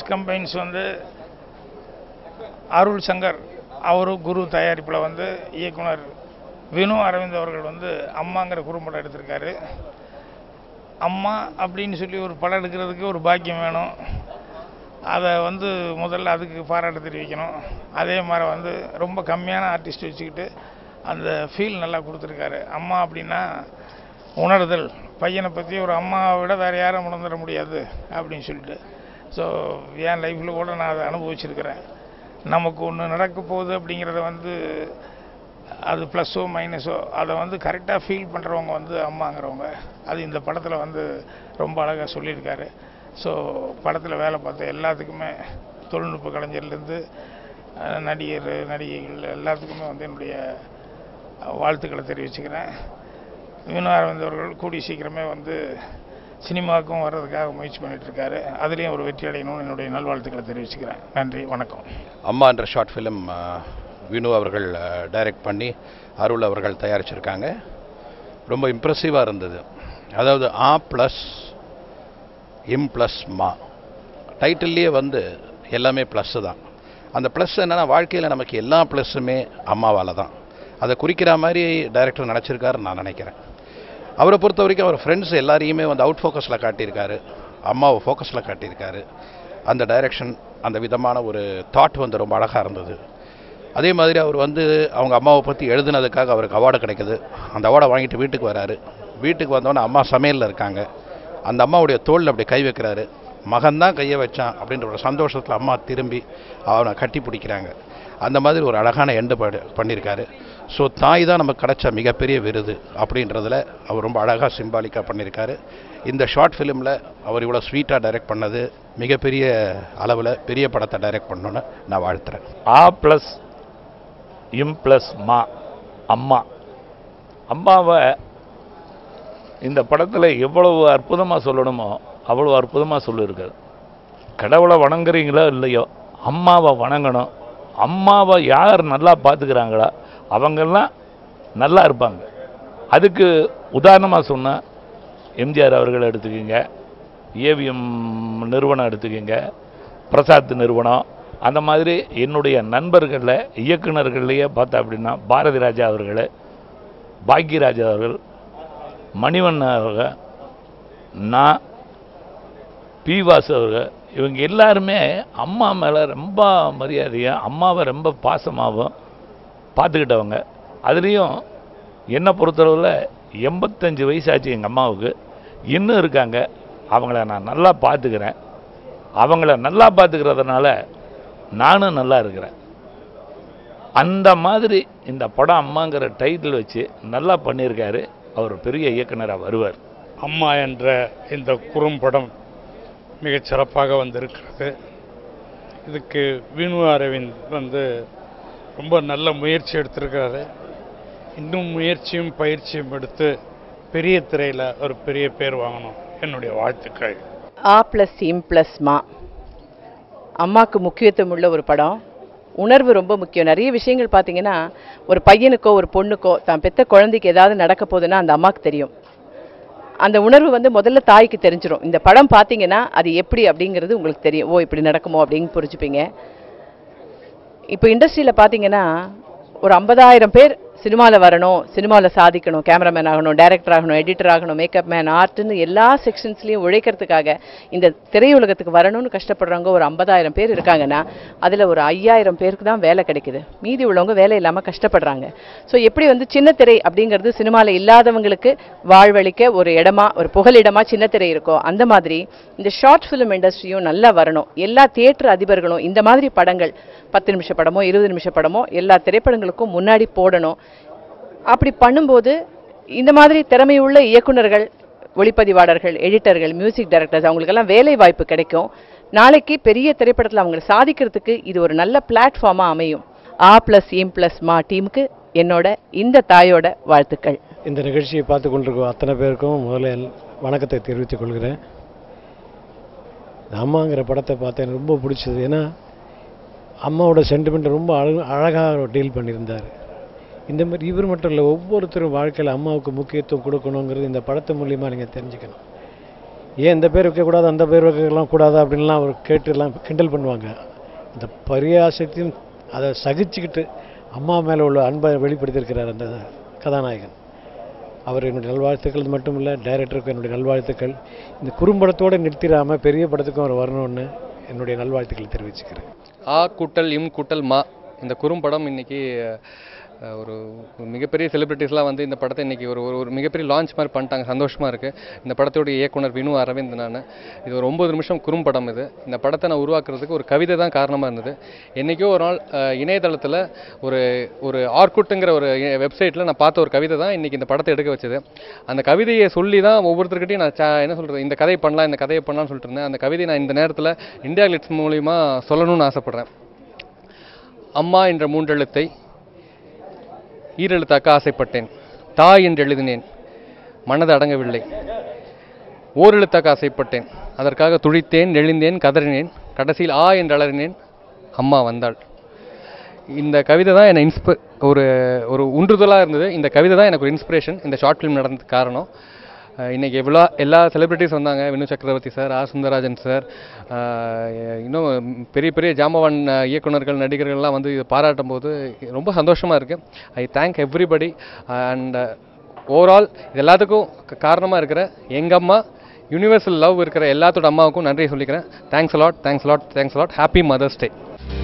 plus combines வந்து அருள் சங்கர் அவரும் குரு தயாரிப்பில் வந்து இயக்குனர் வினு அரவிந்த் அவர்கள் வந்து அம்மாங்கிற குறும்படம் எடுத்திருக்காரு அம்மா அப்படின்னு சொல்லி ஒரு படம் எடுக்கிறதுக்கு ஒரு பாக்கியம் வேணும் அதை வந்து முதல்ல அதுக்கு பாராட்டு தெரிவிக்கணும் அதே மாதிரி வந்து ரொம்ப கம்மியான ஆர்டிஸ்ட் வச்சுக்கிட்டு அந்த ஃபீல் நல்லா கொடுத்துருக்காரு அம்மா அப்படின்னா உணர்தல் பையனை பற்றி ஒரு அம்மாவை விட வேறு யாரும் உணர்ந்துட முடியாது அப்படின்னு சொல்லிட்டு ஸோ என் லைஃப்பில் கூட நான் அதை அனுபவிச்சிருக்கிறேன் நமக்கு ஒன்று நடக்க போகுது அப்படிங்கிறத வந்து அது ப்ளஸ்ஸோ மைனஸோ அதை வந்து கரெக்டாக ஃபீல் பண்ணுறவங்க வந்து அம்மாங்கிறவங்க அது இந்த படத்தில் வந்து ரொம்ப அழகாக சொல்லியிருக்காரு ஸோ படத்தில் வேலை பார்த்த எல்லாத்துக்குமே தொழில்நுட்ப கலைஞர்லேருந்து அஹ், நடிகர் நடிகைகள் எல்லாத்துக்குமே வந்து என்னுடைய அஹ், வாழ்த்துக்களை தெரிவிச்சுக்கிறேன் வினு அரவிந்த் அவர்கள் கூடிய சீக்கிரமே வந்து சினிமாவுக்கும் வர்றதுக்காக முயற்சி பண்ணிட்டு இருக்காரு அதுலேயும் ஒரு வெற்றி அடையணும்னு என்னுடைய நல்வாழ்த்துக்களை தெரிவிச்சுக்கிறேன் நன்றி வணக்கம் அம்மா என்ற ஷார்ட் ஃபிலிம் வினு அவர்கள் டைரக்ட் பண்ணி அருள் அவர்கள் தயாரிச்சிருக்காங்க ரொம்ப இம்ப்ரெசிவாக இருந்தது அதாவது ஆ ப்ளஸ் இம் ப்ளஸ் மா டைட்டில்லையே வந்து எல்லாமே ப்ளஸ்ஸு தான் அந்த ப்ளஸ் என்னென்னா வாழ்க்கையில் நமக்கு எல்லா ப்ளஸ்ஸுமே அம்மாவால் தான் அதை குறிக்கிற மாதிரி டைரக்டர் நினச்சிருக்காருன்னு நான் நினைக்கிறேன் அவரை பொறுத்த வரைக்கும் அவர் ஃப்ரெண்ட்ஸ் எல்லாரையுமே வந்து அவுட் ஃபோக்கஸில் காட்டியிருக்காரு அம்மாவை ஃபோக்கஸில் காட்டியிருக்காரு அந்த டைரக்ஷன் அந்த விதமான ஒரு தாட் வந்து ரொம்ப அழகாக இருந்தது அதே மாதிரி அவர் வந்து அவங்க அம்மாவை பற்றி எழுதுனதுக்காக அவருக்கு அவார்டு கிடைக்குது அந்த அவார்டை வாங்கிட்டு வீட்டுக்கு வராரு வீட்டுக்கு வந்தோடனே அம்மா சமையலில் இருக்காங்க அந்த அம்மாவுடைய தோளில் அப்படி கை வைக்கிறாரு மகன் தான் கையை வச்சான் அப்படின்ற ஒரு சந்தோஷத்தில் அம்மா திரும்பி அவனை கட்டி பிடிக்கிறாங்க அந்த மாதிரி ஒரு அழகான எண்டு பண்ணியிருக்காரு ஸோ தாய் தான் நமக்கு கிடைச்ச மிகப்பெரிய விருது அப்படின்றதுல அவர் ரொம்ப அழகாக சிம்பாலிக்காக பண்ணியிருக்காரு இந்த ஷார்ட் ஃபிலிமில் அவர் இவ்வளோ ஸ்வீட்டாக டைரக்ட் பண்ணது மிகப்பெரிய அளவில் பெரிய படத்தை டைரக்ட் பண்ணணுன்னு நான் வாழ்த்துறேன் ஆ ப்ளஸ் இம் ப்ளஸ் மா அம்மா அம்மாவை இந்த படத்தில் எவ்வளவு அற்புதமாக சொல்லணுமோ அவ்வளோ அற்புதமாக சொல்லியிருக்காரு கடவுளை வணங்குறீங்களோ இல்லையோ அம்மாவை வணங்கணும் அம்மாவை யார் நல்லா பார்த்துக்கிறாங்களோ அவங்கெல்லாம் நல்லா இருப்பாங்க அதுக்கு உதாரணமாக சொன்னால் எம்ஜிஆர் அவர்கள் எடுத்துக்கிங்க ஏவிஎம் நிறுவனம் எடுத்துக்கிங்க பிரசாத் நிறுவனம் அந்த மாதிரி என்னுடைய நண்பர்களில் இயக்குனர்கள்லையே பார்த்தா அப்படின்னா பாரதி ராஜா அவர்கள் பாக்யராஜா அவர்கள் மணிவண்ணன் அவர்கள் நான் பி வாசு அவர்கள் இவங்க எல்லாருமே அம்மா மேலே ரொம்ப மரியாதையாக அம்மாவை ரொம்ப பாசமாகவும் பார்த்துக்கிட்டவங்க அதுலேயும் என்னை பொறுத்தளவில் எண்பத்தஞ்சு வயசாச்சு எங்கள் அம்மாவுக்கு இன்னும் இருக்காங்க அவங்கள நான் நல்லா பார்த்துக்கிறேன் அவங்கள நல்லா பார்த்துக்கிறதுனால நானும் நல்லா இருக்கிறேன் அந்த மாதிரி இந்த படம் அம்மாங்கிற டைட்டில் வச்சு நல்லா பண்ணியிருக்காரு அவர் பெரிய இயக்குனராக வருவார் அம்மா என்ற இந்த குறும்படம் மிகச் சிறப்பாக வந்திருக்கிறது இதுக்கு வினு அரவிந்த் வந்து ரொம்ப நல்ல முயற்சி எடுத்திருக்கிறாரு இன்னும் முயற்சியும் பயிற்சியும் எடுத்து பெரிய திரையில் ஒரு பெரிய பேர் வாங்கணும் என்னுடைய வாழ்த்துக்கள் ஆ ப்ளஸ் இம் ப்ளஸ் மா அம்மாவுக்கு முக்கியத்துவம் உள்ள ஒரு படம் உணர்வு ரொம்ப முக்கியம் நிறைய விஷயங்கள் பார்த்தீங்கன்னா ஒரு பையனுக்கோ ஒரு பொண்ணுக்கோ தான் பெத்த குழந்தைக்கு ஏதாவது நடக்க போகுதுன்னா அந்த அம்மாவுக்கு தெரியும் அந்த உணர்வு வந்து முதல்ல தாய்க்கு தெரிஞ்சிரும் இந்த படம் பார்த்தீங்கன்னா அது எப்படி அப்படிங்கிறது உங்களுக்கு தெரியும் ஓ இப்படி நடக்குமோ அப்படின்னு புரிஞ்சுப்பீங்க இப்போ இண்டஸ்ட்ரியில் பார்த்தீங்கன்னா ஒரு ஐம்பதாயிரம் பேர் சினிமாவில் வரணும் சினிமாவில் சாதிக்கணும் கேமராமேன் ஆகணும் டைரக்டர் ஆகணும் எடிட்டர் ஆகணும் மேக்கப் மேன் ஆர்ட்னு எல்லா செக்ஷன்ஸ்லையும் உழைக்கிறதுக்காக இந்த திரையுலகத்துக்கு வரணும்னு கஷ்டப்படுறவங்க ஒரு ஐம்பதாயிரம் பேர் இருக்காங்கன்னா அதில் ஒரு ஐயாயிரம் பேருக்கு தான் வேலை கிடைக்குது மீதி உள்ளவங்க வேலை இல்லாமல் கஷ்டப்படுறாங்க ஸோ எப்படி வந்து சின்ன திரை அப்படிங்கிறது சினிமாவில் இல்லாதவங்களுக்கு வாழ்வழிக்க ஒரு இடமா ஒரு புகலிடமா சின்ன திரை இருக்கோ அந்த மாதிரி இந்த ஷார்ட் ஃபிலிம் இண்டஸ்ட்ரியும் நல்லா வரணும் எல்லா தியேட்டர் அதிபர்களும் இந்த மாதிரி படங்கள் பத்து நிமிஷ படமோ இருபது நிமிஷ படமோ எல்லா திரைப்படங்களுக்கும் முன்னாடி போடணும் அப்படி பண்ணும்போது இந்த மாதிரி திறமையுள்ள இயக்குனர்கள் ஒளிப்பதிவாளர்கள் எடிட்டர்கள் மியூசிக் டைரக்டர்ஸ் அவங்களுக்கெல்லாம் வேலை வாய்ப்பு கிடைக்கும் நாளைக்கு பெரிய திரைப்படத்தில் அவங்க சாதிக்கிறதுக்கு இது ஒரு நல்ல பிளாட்ஃபார்மாக அமையும் ஆ ப்ளஸ் இம் ப்ளஸ் மா டீமுக்கு என்னோட இந்த தாயோட வாழ்த்துக்கள் இந்த நிகழ்ச்சியை பார்த்து கொண்டிருக்கும் அத்தனை பேருக்கும் முதல்ல எல்- வணக்கத்தை தெரிவித்துக் கொள்கிறேன் இந்த அம்மாங்கிற படத்தை பார்த்து எனக்கு ரொம்ப பிடிச்சது ஏன்னா அம்மாவோட சென்டிமெண்ட் ரொம்ப அழகு அழகாக டீல் பண்ணியிருந்தார் இந்த மாதிரி இவர் மட்டும் இல்லை ஒவ்வொருத்தரும் வாழ்க்கையில் அம்மாவுக்கு முக்கியத்துவம் கொடுக்கணுங்கிறது இந்த படத்து மூலியமாக நீங்கள் தெரிஞ்சுக்கணும் ஏன் இந்த பேர் வைக்கக்கூடாது அந்த பேர் வைக்கலாம் கூடாது அப்படின்லாம் அவர் கேட்டுலாம் கிண்டல் பண்ணுவாங்க இந்த பரியாசத்தையும் அதை சகிச்சுக்கிட்டு அம்மா மேலே உள்ள அன்பை வெளிப்படுத்தியிருக்கிறார் அந்த கதாநாயகன் அவர் என்னுடைய நல்வாழ்த்துக்கள் இது மட்டும் இல்லை டைரக்டருக்கு என்னுடைய நல்வாழ்த்துக்கள் இந்த குறும்படத்தோடு நிறுத்திடாமல் பெரிய படத்துக்கும் அவர் வரணும்னு என்னுடைய நல்வாழ்த்துக்களை தெரிவிச்சுக்கிறேன் ஆ கூட்டல் இம் கூட்டல் மா இந்த குறும்படம் இன்னைக்கு அஹ், ஒரு ஒரு மிகப்பெரிய செலிபிரிட்டிஸ்லாம் வந்து இந்த படத்தை இன்னைக்கு ஒரு ஒரு ஒரு மிகப்பெரிய லான்ச் மாதிரி பண்ணிட்டாங்க சந்தோஷமாக இருக்குது இந்த படத்தோட இயக்குனர் வினு அரவிந்த் நான் இது ஒரு ஒம்பது நிமிஷம் குறும்படம் இது இந்த படத்தை நான் உருவாக்குறதுக்கு ஒரு கவிதை தான் காரணமாக இருந்தது என்றைக்கோ ஒரு நாள் அஹ், இணையதளத்தில் ஒரு ஒரு ஆர்குட்டுங்கிற ஒரு வெப்சைட்டில் நான் பார்த்த ஒரு கவிதை தான் இன்றைக்கி இந்த படத்தை எடுக்க வச்சது அந்த கவிதையை சொல்லி தான் ஒவ்வொருத்தர்கிட்டையும் நான் ச- என்ன சொல்கிறது இந்த கதையை பண்ணலாம் இந்த கதையை பண்ணலாம்னு சொல்லிட்டு இருந்தேன் அந்த கவிதையை நான் இந்த நேரத்தில் இந்தியா கிளிட்ஸ் மூலிமா சொல்லணும்னு ஆசைப்பட்றேன் அம்மா என்ற மூன்றெழுத்தை ஈரெழுத்தாக்க ஆசைப்பட்டேன் தாய் என்று எழுதினேன் மனது அடங்கவில்லை ஓரெழுத்தாக்க ஆசைப்பட்டேன் அதற்காக துழித்தேன் நெளிந்தேன் கதறினேன் கடைசியில் ஆ என்று அலறினேன் அம்மா வந்தாள் இந்த கவிதை தான் என்னை இன்ஸ்ப ஒரு ஒரு உண்டுதலாக இருந்தது இந்த கவிதை தான் எனக்கு ஒரு இன்ஸ்பிரேஷன் இந்த ஷார்ட் ஃபிலிம் நடந்ததுக்கு காரணம் அஹ் இன்னைக்கு எவ்வளோ எல்லா செலிபிரிட்டிஸ் வந்தாங்க Vinu Chakravarthy sir R Sundararajan sir அஹ் இன்னும் பெரிய பெரிய ஜாம்பவான் அஹ், இயக்குனர்கள் நடிகர்கள்லாம் வந்து இதை பாராட்டும் போது ரொம்ப சந்தோஷமாக இருக்குது I thank everybody and overall இது எல்லாத்துக்கும் காரணமாக இருக்கிற எங்கள் அம்மா யூனிவர்சல் லவ் இருக்கிற எல்லாத்தோட அம்மாவுக்கும் நன்றி சொல்லிக்கிறேன் thanks lot thanks lot thanks lot happy mother's day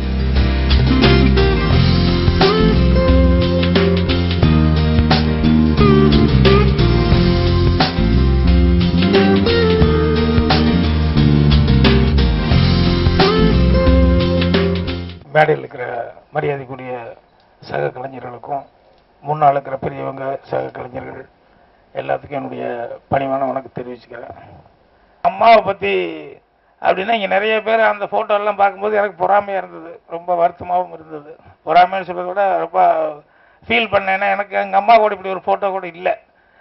மேடையில் இருக்கிற மரியாதைக்குரிய சக கலைஞர்களுக்கும் முன்னால் இருக்கிற பெரியவங்க சக கலைஞர்கள் எல்லாத்துக்கும் என்னுடைய பணிவான வணக்கம் தெரிவிச்சுக்கிறேன் அம்மாவை பற்றி அப்படின்னா இங்கே நிறைய பேர் அந்த photo எல்லாம் பார்க்கும்போது எனக்கு பொறாமையாக இருந்தது ரொம்ப வருத்தமாகவும் இருந்தது பொறாமைன்னு சொல்கிறத விட ரொம்ப ஃபீல் பண்ணேன்னா எனக்கு எங்கள் அம்மா கூட இப்படி ஒரு ஃபோட்டோ கூட இல்லை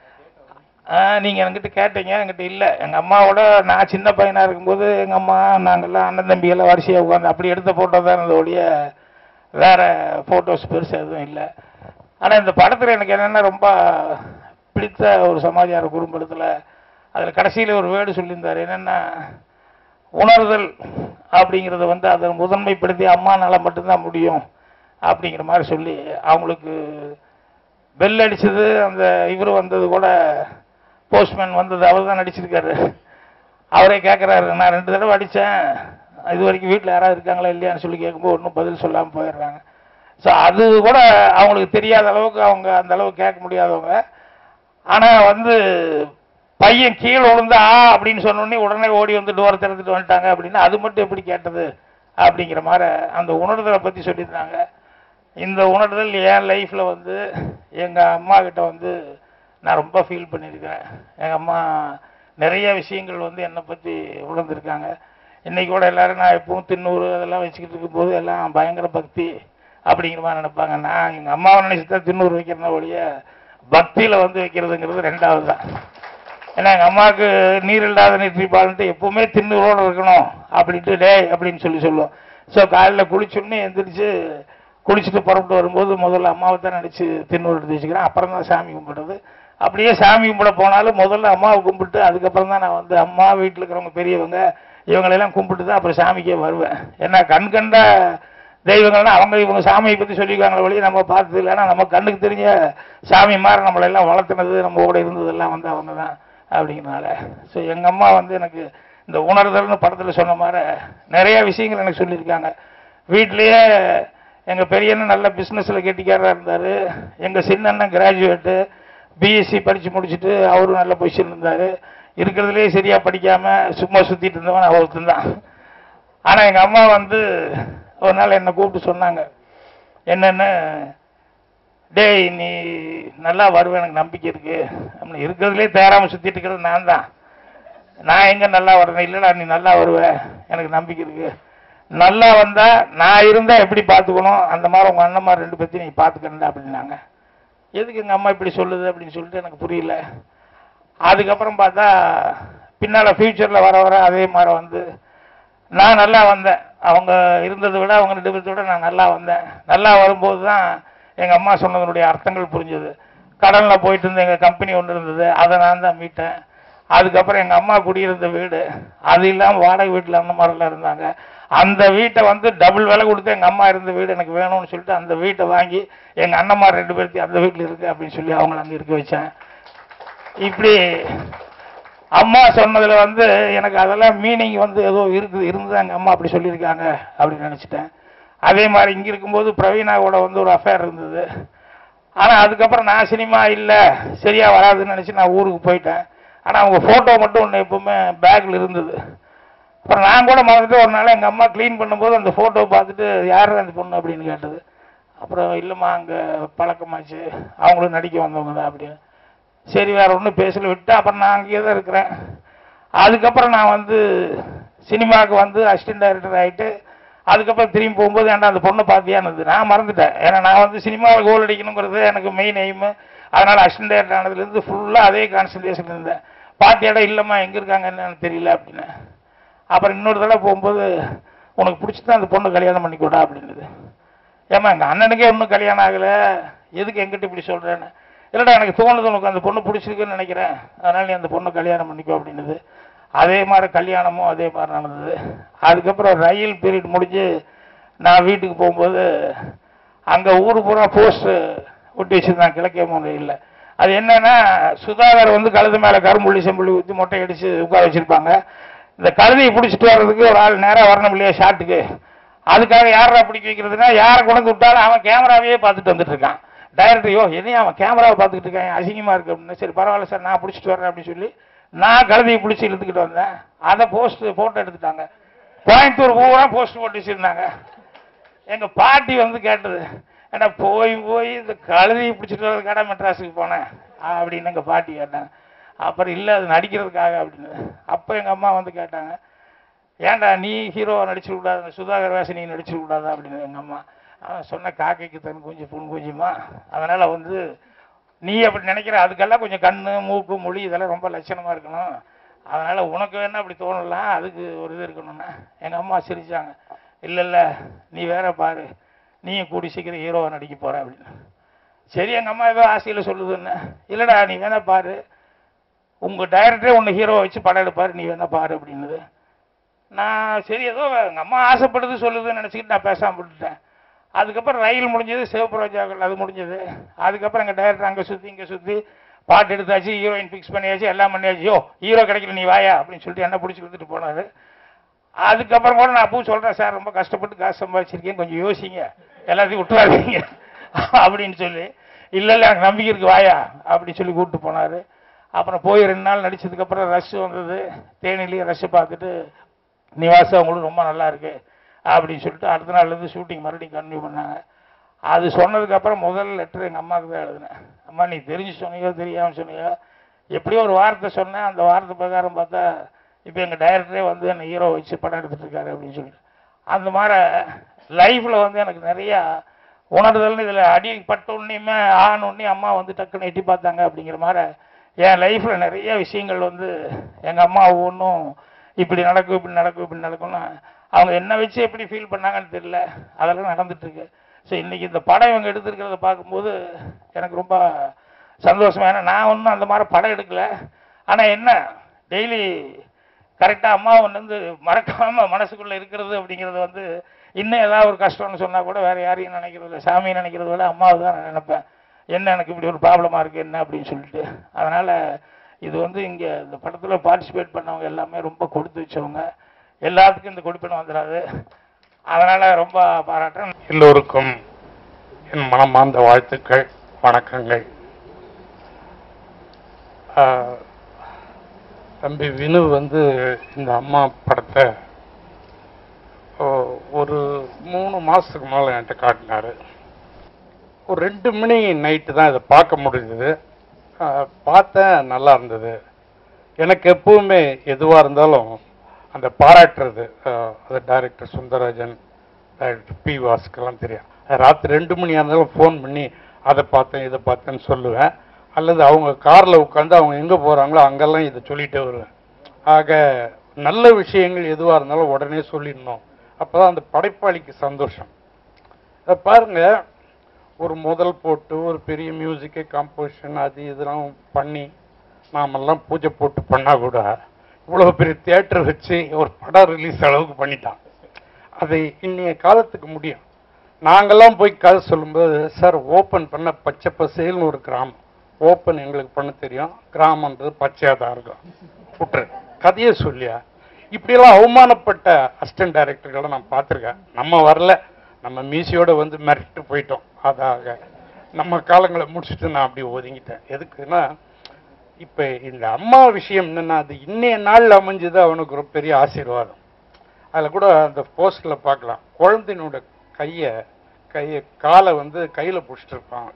நீங்கள் என்கிட்ட கேட்டீங்க என்கிட்ட இல்லை எங்கள் அம்மாவோட நான் சின்ன பையனாக இருக்கும்போது எங்கள் அம்மா நாங்கள்லாம் அண்ணன் தம்பி எல்லாம் வரிசையாக உட்காந்து அப்படி எடுத்த ஃபோட்டோ தான் இருந்த ஒழிய வேற ஃபோட்டோஸ் பெருசாக எதுவும் இல்லை ஆனால் இந்த படத்தில் எனக்கு என்னென்னா ரொம்ப பிடித்த ஒரு சமாச்சார குறும்படத்தில் அதில் கடைசியில் ஒரு வேர்டு சொல்லியிருந்தார் என்னென்னா உணர்தல் அப்படிங்கிறத வந்து அதை முதன்மைப்படுத்தி அம்மானால மட்டும்தான் முடியும் அப்படிங்கிற மாதிரி சொல்லி அவங்களுக்கு பெல் அடிச்சது அந்த இவர் வந்தது கூட போஸ்ட்மேன் வந்தது அவர் தான் நடிச்சிருக்காரு அவரே கேட்குறாரு நான் ரெண்டு தடவை அடித்தேன் இது வரைக்கும் வீட்டில் யாராவது இருக்காங்களா இல்லையான்னு சொல்லி கேட்கும்போது ஒன்றும் பதில் சொல்லாமல் போயிடுறாங்க ஸோ அது கூட அவங்களுக்கு தெரியாத அளவுக்கு அவங்க அந்த அளவுக்கு கேட்க முடியாதவங்க ஆனால் வந்து பையன் கீழே விழுந்தா அப்படின்னு சொன்னோடனே உடனே ஓடி வந்து டோரை திறந்துட்டு வந்துட்டாங்க அப்படின்னா அது மட்டும் எப்படி கேட்டது அப்படிங்கிற மாதிரி அந்த உணர்தலை பற்றி சொல்லியிருந்தாங்க இந்த உணர்தல் என் லைஃப்பில் வந்து எங்கள் அம்மா கிட்ட வந்து நான் ரொம்ப ஃபீல் பண்ணியிருக்கிறேன் எங்கள் அம்மா நிறைய விஷயங்கள் வந்து என்னை பற்றி உணர்ந்திருக்காங்க இன்னைக்கு கூட எல்லாரும் நான் எப்பவும் திண்ணூறு அதெல்லாம் வச்சுக்கிட்டு இருக்கும்போது எல்லாம் பயங்கர பக்தி அப்படிங்கிற மாதிரி நினைப்பாங்க நான் எங்கள் அம்மாவை நினைச்சு தான் திண்ணூறு வைக்கிறேன் ஒழிய பக்தியில் வந்து வைக்கிறதுங்கிறது ரெண்டாவது தான் ஏன்னா எங்கள் அம்மாவுக்கு நீர் இல்லாத நெற்றிப்பால்ன்ட்டு எப்பவுமே திண்ணூரோடு இருக்கணும் அப்படின்ட்டு டேய் அப்படின்னு சொல்லி சொல்லுவோம் ஸோ காலையில் குளிச்சுடனே எந்திரிச்சு குளிச்சுட்டு புறப்பட்டு வரும்போது முதல்ல அம்மாவை தான் நினச்சி திண்ணூறு எடுத்து வச்சுக்கிறேன் அப்புறம் தான் சாமி கும்பிடுறது அப்படியே சாமி கும்பிட போனாலும் முதல்ல அம்மாவை கும்பிட்டு அதுக்கப்புறம் தான் நான் வந்து அம்மா வீட்டில் இருக்கிறவங்க பெரியவங்க இவங்களெல்லாம் கும்பிட்டு தான் அப்புறம் சாமிக்கே வருவேன் ஏன்னா கண் கண்ட தெய்வங்கள்னா அவங்க இவங்க சாமியை பற்றி சொல்லியிருக்காங்களே வழி நம்ம பார்த்தது இல்லைன்னா நம்ம கண்ணுக்கு தெரிஞ்ச சாமி மாதிரி நம்மளெல்லாம் வளர்த்துனது நம்ம கூட இருந்ததெல்லாம் வந்து அவங்க தான் அப்படிங்கிறனால ஸோ எங்கள் அம்மா வந்து எனக்கு இந்த உணர்தல்னு படத்தில் சொன்ன மாதிரி நிறைய விஷயங்கள் எனக்கு சொல்லியிருக்காங்க வீட்லேயே எங்கள் பெரியண்ணன் நல்ல பிஸ்னஸில் கெட்டிக்காரராக இருந்தார் எங்கள் சின்ன அண்ணன் கிராஜுவேட்டு பிஎஸ்சி படித்து முடிச்சுட்டு அவரும் நல்ல பொசிஷன் இருந்தார் இருக்கிறதுலே சரியாக படிக்காமல் சும்மா சுற்றிட்டு இருந்தவன் ஒருத்தன் தான் ஆனால் எங்கள் அம்மா வந்து ஒரு நாள் என்னை கூப்பிட்டு சொன்னாங்க என்னென்னு டேய் நீ நல்லா வருவேன் எனக்கு நம்பிக்கை இருக்கு அப்படின்னு இருக்கிறதுலே தேராமல் சுற்றிட்டு இருக்கிறது நான் தான் நான் எங்கே நல்லா வர்றேன் இல்லைடா நீ நல்லா வருவ எனக்கு நம்பிக்கை இருக்கு நல்லா வந்தா நான் இருந்தா எப்படி பார்த்துக்கணும் அந்த மாதிரி உங்க அண்ணன் மாதிரி ரெண்டு பேர்த்தையும் நீ பார்த்துக்கணுண்டா அப்படின்னாங்க எதுக்கு எங்கள் அம்மா இப்படி சொல்லுது அப்படின்னு சொல்லிட்டு எனக்கு புரியல அதுக்கப்புறம் பார்த்தா பின்னால் ஃப்யூச்சரில் வர வர அதே மாதிரி வந்து நான் நல்லா வந்தேன் அவங்க இருந்ததை விட அவங்க ரெண்டு பேர்த்த விட நான் நல்லா வந்தேன் நல்லா வரும்போது தான் எங்கள் அம்மா சொன்னதனுடைய அர்த்தங்கள் புரிஞ்சது கடலில் போயிட்டு இருந்த எங்கள் கம்பெனி ஒன்று இருந்தது அதை நான் தான் மீட்டேன் அதுக்கப்புறம் எங்கள் அம்மா குடியிருந்த வீடு அது இல்லாமல் வாடகை வீட்டில் அந்த மாதிரிலாம் இருந்தாங்க அந்த வீட்டை வந்து டபுள் விலை கொடுத்து எங்கள் அம்மா இருந்த வீடு எனக்கு வேணும்னு சொல்லிட்டு அந்த வீட்டை வாங்கி எங்கள் அண்ணம்மா ரெண்டு பேர்த்தையும் அந்த வீட்டில் இருக்கு அப்படின்னு சொல்லி அவங்கள அங்கே இருக்க வச்சேன் இப்படி அம்மா சொன்னதுல வந்து எனக்கு அதெல்லாம் மீனிங் வந்து ஏதோ இருக்குது இருந்தது எங்கள் அம்மா அப்படி சொல்லியிருக்காங்க அப்படின்னு நினச்சிட்டேன் அதே மாதிரி இங்கே இருக்கும்போது பிரவீனாவோட வந்து ஒரு அஃபேர் இருந்தது ஆனால் அதுக்கப்புறம் நான் சினிமா இல்லை சரியாக வராதுன்னு நினச்சி நான் ஊருக்கு போயிட்டேன் ஆனால் அவங்க ஃபோட்டோ மட்டும் ஒன்று எப்பவுமே பேக்கில் இருந்தது அப்புறம் நான் கூட மறந்துட்டு ஒரு நாள் எங்கள் அம்மா க்ளீன் பண்ணும்போது அந்த ஃபோட்டோ பார்த்துட்டு யார் அந்த பொண்ணு அப்படின்னு கேட்டது அப்புறம் இல்லைம்மா அங்கே பழக்கமாச்சு அவங்களும் நடிக்க வந்தவங்க தான் அப்படின்னு சரி வேற ஒன்றும் பேசல விட்டு அப்புறம் நான் அங்கேயே தான் இருக்கிறேன் அதுக்கப்புறம் நான் வந்து சினிமாவுக்கு வந்து அசிஸ்டன்ட் டைரக்டர் ஆகிட்டு அதுக்கப்புறம் திரும்பி போகும்போது ஏன்டா அந்த பொண்ணை பார்த்தியானது நான் மறந்துட்டேன் ஏன்னா நான் வந்து சினிமாவில் கோல் அடிக்கணுங்கிறது எனக்கு மெயின் எய்மு அதனால் அசிஸ்டன்ட் டைரக்டர் ஆனதுலேருந்து ஃபுல்லாக அதே கான்சன்ட்ரேஷன் இருந்தேன் பார்த்தியாடா இல்லைம்மா எங்கே இருக்காங்க என்னன்னு தெரியல அப்படின்னு அப்புறம் இன்னொரு தடவை போகும்போது உனக்கு பிடிச்சிதான் அந்த பொண்ணு கல்யாணம் பண்ணிக்கூடா அப்படின்னுது ஏம்மா எங்கள் அண்ணனுக்கே இன்னும் கல்யாணம் ஆகலை எதுக்கு எங்கிட்ட இப்படி சொல்கிறேன்னு இல்லைடா எனக்கு தோணுது உனக்கு அந்த பொண்ணு பிடிச்சிருக்குன்னு நினைக்கிறேன் அதனால நீ அந்த பொண்ணை கல்யாணம் பண்ணிக்கோ அப்படின்னுது அதே மாதிரி கல்யாணமும் அதே மாதிரி நடந்தது அதுக்கப்புறம் ரயில் பீரியட் முடிஞ்சு நான் வீட்டுக்கு போகும்போது அங்கே ஊர் பூரா போஸ்ட் ஒட்டி வச்சிருந்தாங்க கிழக்கே முறையில் அது என்னன்னா சுதாகர் வந்து கழுது மேலே கரும்புள்ளி செம்புள்ளி ஊற்றி மொட்டை அடித்து உட்கார வச்சிருப்பாங்க இந்த கழுதையை பிடிச்சிட்டு வர்றதுக்கு ஒரு ஆள் நேராக வரணும் இல்லையா ஷாட்டுக்கு அதுக்காக யாரா பிடிக்க வைக்கிறதுனா யாரை கொண்டு வந்து விட்டாலும் அவன் கேமராவையே பார்த்துட்டு வந்துட்டு இருக்கான் டைரக்டர் யோ என்னையும் அவன் கேமராவை பார்த்துக்கிட்டு இருக்கான் அசிங்கமா இருக்கு அப்படின்னு சரி பரவாயில்ல சார் நான் பிடிச்சிட்டு வரேன் அப்படின்னு சொல்லி நான் கழுதையை பிடிச்சி இழுத்துக்கிட்டு வந்தேன் அதை போஸ்ட் போட்டோ எடுத்துட்டாங்க கோயம்புத்தூர் பூரா போஸ்ட் போட்டு வச்சிருந்தாங்க எங்க பாட்டி வந்து கேட்டது ஏன்னா போய் போய் இந்த கழுதையை பிடிச்சிட்டு வர கடை மெட்ராஸுக்கு போனேன் அப்படின்னு எங்க பாட்டி கேட்டாங்க அப்புறம் இல்லை அது நடிக்கிறதுக்காக அப்படின்னு அப்போ எங்க அம்மா வந்து கேட்டாங்க ஏன்டா நீ ஹீரோவை நடிச்சிட கூடாது சுதாகர் வேஷம் நீ நடிச்சிட கூடாதா அப்படின்னு எங்க அம்மா அவன் சொன்ன காக்கைக்கு தன் குஞ்சு புண் குஞ்சுமா அதனால வந்து நீ அப்படி நினைக்கிற அதுக்கெல்லாம் கொஞ்சம் கண்ணு மூக்கு மொழி இதெல்லாம் ரொம்ப லட்சணமா இருக்கணும் அதனால உனக்கு வேணா அப்படி தோணலாம் அதுக்கு ஒரு இது இருக்கணும்னா எங்க அம்மா சிரிச்சாங்க இல்ல இல்ல நீ வேற பாரு நீயும் கூடி சீக்கிரம் ஹீரோவை நடிக்க போற அப்படின்னு சரி எங்க அம்மா ஏதோ ஆசையில சொல்லுதுன்னு இல்லடா நீ வேணா பாரு உங்க டைரக்டரே உன்னை ஹீரோவை வச்சு படம் எடுப்பாரு நீ வேணா பாரு அப்படின்னுது நான் சரி ஏதோ எங்கள் அம்மா ஆசைப்படுது சொல்லுதுன்னு நினச்சிக்கிட்டு நான் பேசாமல் விட்டுட்டேன் அதுக்கப்புறம் ரயில் முடிஞ்சது சிவப்பு ரோஜாக்கள் அது முடிஞ்சது அதுக்கப்புறம் எங்கள் டைரக்டர் அங்கே சுற்றி இங்கே சுற்றி பாட்டு எடுத்தாச்சு ஹீரோயின் ஃபிக்ஸ் பண்ணியாச்சு எல்லாம் பண்ணியாச்சு யோ ஹீரோ கிடைக்கல நீ வாயா அப்படின்னு சொல்லிட்டு என்ன பிடிச்சி கொடுத்துட்டு போனாரு அதுக்கப்புறம் கூட நான் அப்பவும் சொல்கிறேன் சார் ரொம்ப கஷ்டப்பட்டு காசு சம்பாதிச்சிருக்கேன் கொஞ்சம் யோசிங்க எல்லாத்தையும் விட்டுறாதீங்க அப்படின்னு சொல்லி இல்லை இல்லை எனக்கு நம்பிக்கை இருக்கு வாயா அப்படின்னு சொல்லி கூப்பிட்டு போனார் அப்புறம் போய் ரெண்டு நாள் நடிச்சதுக்கப்புறம் ரஷ் வந்தது தேனிலேயே ரஷ்ஷை பார்த்துட்டு நிவாஸ் அவங்களும் ரொம்ப நல்லா இருக்கு அப்படின்னு சொல்லிட்டு அடுத்த நாள்லேருந்து ஷூட்டிங் மறுபடியும் கண்டினியூ பண்ணாங்க அது சொன்னதுக்கப்புறம் முதல் லெட்டர் எங்கள் அம்மாவுக்கு தான் எழுதினேன் அம்மா நீ தெரிஞ்சு சொன்னியோ தெரியாமல் சொன்னியோ எப்படியோ ஒரு வார்த்தை சொன்னேன் அந்த வார்த்தை பிரகாரம் பார்த்தா இப்போ எங்கள் டைரக்டரே வந்து என்னை ஹீரோ வச்சு படம் எடுத்துட்டு இருக்காரு அப்படின்னு சொல்லிட்டு அந்த மாதிரி லைஃப்பில் வந்து எனக்கு நிறையா உணர்தல்னு இதில் அடிப்பட்ட உடனேயுமே ஆன உடனே அம்மா வந்து டக்குன்னு எட்டி பார்த்தாங்க அப்படிங்கிற மாதிரி என் லைஃப்பில் நிறைய விஷயங்கள் வந்து எங்கள் அம்மா ஒவ்வொன்றும் இப்படி நடக்கும் இப்படி நடக்கும் இப்படி நடக்கும்னு அவங்க என்ன வச்சு எப்படி ஃபீல் பண்ணாங்கன்னு தெரியல அதெல்லாம் நடந்துட்டு இருக்கு ஸோ இன்னைக்கு இந்த படம் இவங்க எடுத்திருக்கிறத பார்க்கும்போது எனக்கு ரொம்ப சந்தோஷமா ஏன்னா நான் ஒன்றும் அந்த மாதிரி படம் எடுக்கல ஆனால் என்ன டெய்லி கரெக்டாக அம்மா வந்து மறக்காம மனசுக்குள்ள இருக்கிறது அப்படிங்கிறது வந்து இன்னும் ஏதாவது ஒரு கஷ்டம்னு சொன்னா கூட வேற யாரையும் நினைக்கிறது இல்லை சாமியை நினைக்கிறத விட அம்மாவை தான் நான் நினைப்பேன் என்ன எனக்கு இப்படி ஒரு ப்ராப்ளமா இருக்கு என்ன அப்படின்னு சொல்லிட்டு அதனால இது வந்து இங்க இந்த படத்துல பார்ட்டிசிபேட் பண்ணவங்க எல்லாமே ரொம்ப கொடுத்து வச்சவங்க எல்லாத்துக்கும் இந்த கொடுப்பினம் வந்துடாது அதனால ரொம்ப பாராட்டுறேன் எல்லோருக்கும் என் மனமார்ந்த வாழ்த்துக்கள் வணக்கங்கள் ஆஹ், தம்பி வினு வந்து இந்த அம்மா படத்தை ஓ- ஒரு மூணு மாசத்துக்கு முன்னால என்கிட்ட காட்டினாரு ஒரு ரெண்டு மணி நைட்டு தான் இதை பார்க்க முடிஞ்சது ஆஹ், பார்த்தேன் நல்லா இருந்தது எனக்கு எப்பவுமே எதுவாக இருந்தாலும் அந்த பாராட்டுறது ஆஹ், அது டைரக்டர் சுந்தரராஜன் டைரக்டர் பி வாஸ்க்கெல்லாம் தெரியும் அது ராத்திரி ரெண்டு மணியாக இருந்தாலும் ஃபோன் பண்ணி அதை பார்த்தேன் இதை பார்த்தேன்னு சொல்லுவேன் அல்லது அவங்க காரில் உட்காந்து அவங்க எங்கே போகிறாங்களோ அங்கெல்லாம் இதை சொல்லிட்டே வருவேன் ஆக நல்ல விஷயங்கள் எதுவாக இருந்தாலும் உடனே சொல்லிடணும் அப்போ தான் அந்த படைப்பாளிக்கு சந்தோஷம் இதை பாருங்க ஒரு முதல் போட்டு ஒரு பெரிய மியூசிக்கு கம்போசிஷன் அது இதெல்லாம் பண்ணி நாமெல்லாம் பூஜை போட்டு பண்ணா கூட இவ்வளவு பெரிய தியேட்டர் வச்சு ஒரு படம் ரிலீஸ் அளவுக்கு பண்ணிட்டான் அது இன்னைய காலத்துக்கு முடியும் நாங்கெல்லாம் போய் கதை சொல்லும்போது சார் ஓப்பன் பண்ண பச்சை பசேல்னு ஒரு கிராமம் ஓப்பன் எங்களுக்கு பண்ண தெரியும் கிராமன்றது பச்சையாக தான் இருக்கும் புட்ரு கதையை சொல்லியா இப்படியெல்லாம் அவமானப்பட்ட அசிஸ்டன்ட் டைரக்டர்களை நான் பார்த்துருக்கேன் நம்ம வரல நம்ம மீசியோட வந்து மிரட்டு போயிட்டோம் அதாக நம்ம காலங்களை முடிச்சுட்டு நான் அப்படி ஒதுங்கிட்டேன் எதுக்குன்னா இப்போ இந்த அம்மா விஷயம் என்னன்னா அது இன்னைய நாளில் அமைஞ்சது அவனுக்கு ஒரு பெரிய ஆசீர்வாதம் அதில் கூட அந்த போஸ்டில் பார்க்கலாம் குழந்தையினோட கையை கையை காலை வந்து கையில் பிடிச்சிட்டு இருப்பான்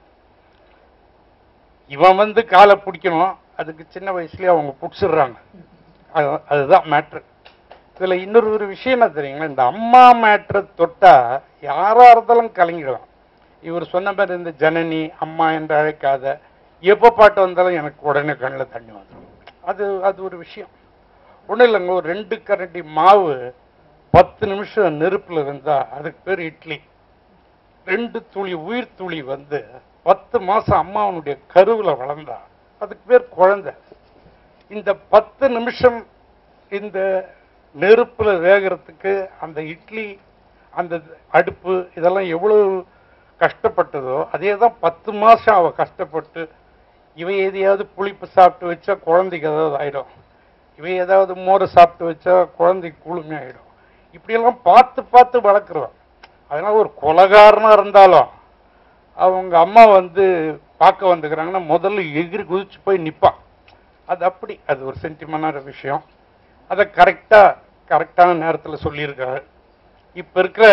இவன் வந்து காலை பிடிக்கணும் அதுக்கு சின்ன வயசுலயே அவங்க பிடிச்சிடுறாங்க அது- அதுதான் மேட்ரு இதுல இன்னொரு ஒரு விஷயம் என்ன தெரியுங்களா இந்த அம்மா மேட்ரை தொட்டா யாரா இருந்தாலும் கலங்கிடலாம் இவர் சொன்ன மாதிரி இந்த ஜனனி அம்மா என்று அழைக்காத எப்போ பாட்டு வந்தாலும் எனக்கு உடனே கண்ணில் தண்ணி வந்துடும் அது அது ஒரு விஷயம் ஒன்றும் இல்லைங்க ஒரு ரெண்டு கரண்டி மாவு பத்து நிமிஷம் நெருப்புல இருந்தா அதுக்கு பேர் இட்லி ரெண்டு துளி உயிர் துளி வந்து பத்து மாசம் அம்மாவனுடைய கருவுல வளர்ந்தா அதுக்கு பேர் குழந்தை இந்த பத்து நிமிஷம் இந்த நெருப்புல வேகிறதுக்கு அந்த இட்லி அந்த அடுப்பு இதெல்லாம் எவ்வளவு கஷ்டப்பட்டதோ அதே தான் பத்து மாசம் அவ கஷ்டப்பட்டு இவ எதையாவது புளிப்பு சாப்பிட்டு வச்சா குழந்தைக்கு ஏதாவது ஆயிடும் இவ ஏதாவது மோரை சாப்பிட்டு வச்சா குழந்தைக்கு குளுமை ஆயிடும் இப்படியெல்லாம் பார்த்து பார்த்து வளர்க்குறோம் அதனால ஒரு கொலகாரனா இருந்தாலும் அவங்க அம்மா வந்து பார்க்க வந்துக்கிறாங்கன்னா முதல்ல எகிரி குதிச்சு போய் நிப்பான் அது அப்படி அது ஒரு சென்டிமெண்டான விஷயம் அதை கரெக்டாக கரெக்டான நேரத்தில் சொல்லியிருக்காரு இப்போ இருக்கிற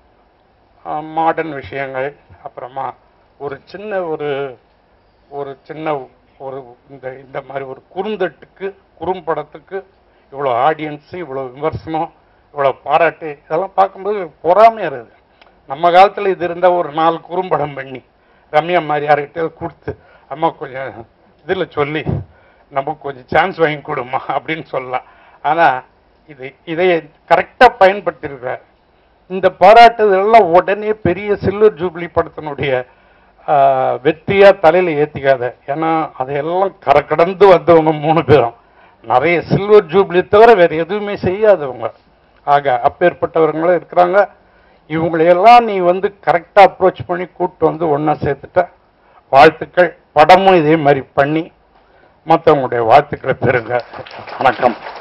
மாடர்ன் விஷயங்கள் அப்புறமா ஒரு சின்ன ஒரு ஒரு சின்ன ஒரு இந்த இந்த மாதிரி ஒரு குறுந்தட்டுக்கு குறும்படத்துக்கு இவ்வளோ ஆடியன்ஸு இவ்வளோ விமர்சனம் இவ்வளோ பாராட்டு இதெல்லாம் பார்க்கும்போது பொறாமையாக இருக்குது நம்ம காலத்தில் இது இருந்தால் ஒரு நாலு குறும்படம் பண்ணி ரம்யா மாதிரி யார்கிட்ட கொடுத்து அம்மா கொஞ்சம் இதில் சொல்லி நமக்கு கொஞ்சம் சான்ஸ் வாங்கி கொடுமா அப்படின்னு சொல்லலாம் ஆனால் இது இதை கரெக்டாக பயன்படுத்தியிருக்கிறார் இந்த பாராட்டுதெல்லாம் உடனே பெரிய சில்வர் ஜூப்ளி படத்தினுடைய ஆஹ், வெற்றியா தலையில ஏத்திக்காத ஏன்னா அதையெல்லாம் கரை கடந்து வந்தவங்க மூணு பேரும் நிறைய சில்வர் ஜூப்ளி தவிர வேற எதுவுமே செய்யாதவங்க ஆக அப்பேற்பட்டவர்களும் இருக்கிறாங்க இவங்களையெல்லாம் நீ வந்து கரெக்டா அப்ரோச் பண்ணி கூப்பிட்டு வந்து ஒண்ணா சேர்த்துட்ட வாழ்த்துக்கள் படமும் இதே மாதிரி பண்ணி மற்றவங்களுடைய வாழ்த்துக்களை பெறுங்க வணக்கம்